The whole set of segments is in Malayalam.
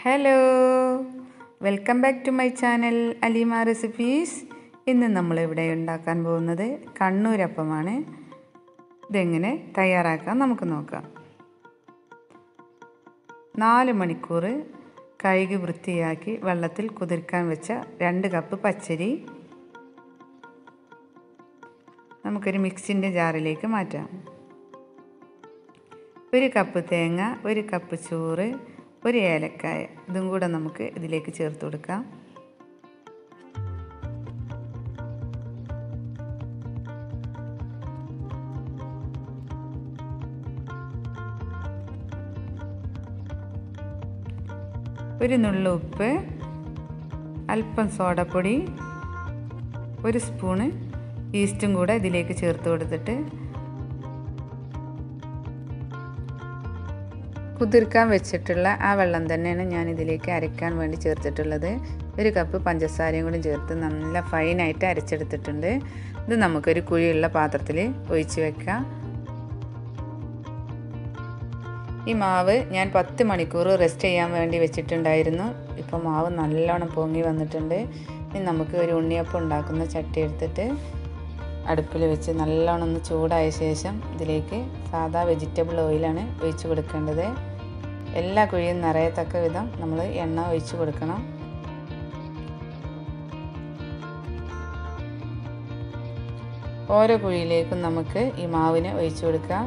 hello welcome back to my channel Aleema recipes ഇന്ന് നമ്മളിവിടെ ഉണ്ടാക്കാൻ പോകുന്നത് കണ്ണൂരപ്പമാണ് ഇതെങ്ങനെ തയ്യാറാക്കാം നമുക്ക് നോക്കാം നാല് മണിക്കൂർ കഴുകി വൃത്തിയാക്കി വെള്ളത്തിൽ കുതിർക്കാൻ വെച്ച രണ്ട് കപ്പ് പച്ചരി നമുക്കൊരു മിക്സിൻ്റെ ജാറിലേക്ക് മാറ്റാം ഒരു കപ്പ് തേങ്ങ ഒരു കപ്പ് ചോറ് ഒരു ഏലക്കായ ഇതും കൂടെ നമുക്ക് ഇതിലേക്ക് ചേർത്ത് കൊടുക്കാം ഒരു നുള്ള ഉപ്പ് അല്പം സോഡപ്പൊടി ഒരു സ്പൂണ് ഈസ്റ്റും കൂടെ ഇതിലേക്ക് ചേർത്ത് കൊടുത്തിട്ട് കുതിർക്കാൻ വെച്ചിട്ടുള്ള ആ വെള്ളം തന്നെയാണ് ഞാൻ ഇതിലേക്ക് അരയ്ക്കാൻ വേണ്ടി ചേർത്തിട്ടുള്ളത് ഒരു കപ്പ് പഞ്ചസാരയും കൂടി ചേർത്ത് നല്ല ഫൈനായിട്ട് അരച്ചെടുത്തിട്ടുണ്ട് ഇത് നമുക്കൊരു കുഴിയുള്ള പാത്രത്തിൽ ഒഴിച്ച് വെക്കാം ഈ മാവ് ഞാൻ പത്ത് മണിക്കൂർ റെസ്റ്റ് ചെയ്യാൻ വേണ്ടി വെച്ചിട്ടുണ്ടായിരുന്നു ഇപ്പോൾ മാവ് നല്ലോണം പൊങ്ങി വന്നിട്ടുണ്ട് ഇനി നമുക്ക് ഒരു ഉണ്ണിയപ്പം ഉണ്ടാക്കുന്ന ചട്ടി എടുത്തിട്ട് അടുപ്പിൽ വെച്ച് നല്ലോണം ഒന്ന് ചൂടായ ശേഷം ഇതിലേക്ക് സാധാ വെജിറ്റബിൾ ഓയിലാണ് ഒഴിച്ച് കൊടുക്കേണ്ടത് എല്ലാ കുഴിയും നിറയത്തക്ക വിധം നമ്മൾ എണ്ണ ഒഴിച്ച് കൊടുക്കണം ഓരോ കുഴിയിലേക്കും നമുക്ക് ഈ മാവിനെ ഒഴിച്ചു കൊടുക്കാം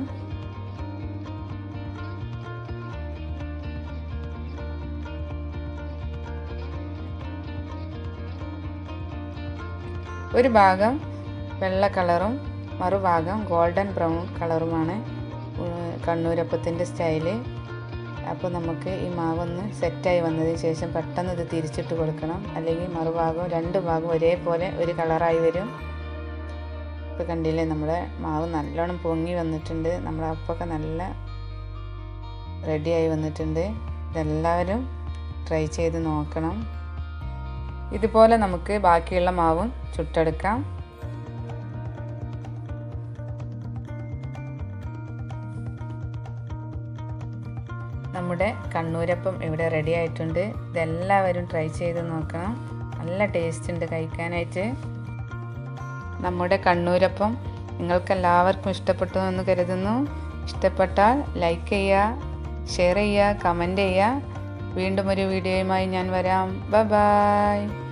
ഒരു ഭാഗം വെള്ള കളറും മറുഭാഗം ഗോൾഡൻ ബ്രൗൺ കളറുമാണ് കണ്ണൂരപ്പത്തിൻ്റെ സ്റ്റൈല് അപ്പോൾ നമുക്ക് ഈ മാവൊന്ന് സെറ്റായി വന്നതിന് ശേഷം പെട്ടെന്ന് ഇത് തിരിച്ചിട്ട് കൊടുക്കണം അല്ലെങ്കിൽ മറുഭാഗം രണ്ട് ഭാഗം ഒരേപോലെ ഒരു കളറായി വരും ഇപ്പോൾ കണ്ടില്ലേ നമ്മുടെ മാവ് നല്ലോണം പൊങ്ങി വന്നിട്ടുണ്ട് നമ്മുടെ അപ്പൊക്കെ നല്ല റെഡിയായി വന്നിട്ടുണ്ട് ഇതെല്ലാവരും ട്രൈ ചെയ്ത് നോക്കണം ഇതുപോലെ നമുക്ക് ബാക്കിയുള്ള മാവും ചുട്ടെടുക്കാം നമ്മുടെ കണ്ണൂരപ്പം ഇവിടെ റെഡി ആയിട്ടുണ്ട് ഇതെല്ലാവരും ട്രൈ ചെയ്ത് നോക്കണം നല്ല ടേസ്റ്റ് ഉണ്ട് കഴിക്കാനായിട്ട് നമ്മുടെ കണ്ണൂരപ്പം നിങ്ങൾക്കെല്ലാവർക്കും ഇഷ്ടപ്പെട്ടു എന്ന് കരുതുന്നു ഇഷ്ടപ്പെട്ടാൽ ലൈക്ക് ചെയ്യുക ഷെയർ ചെയ്യുക കമൻറ്റ് ചെയ്യുക വീണ്ടും ഒരു വീഡിയോയുമായി ഞാൻ വരാം ബൈ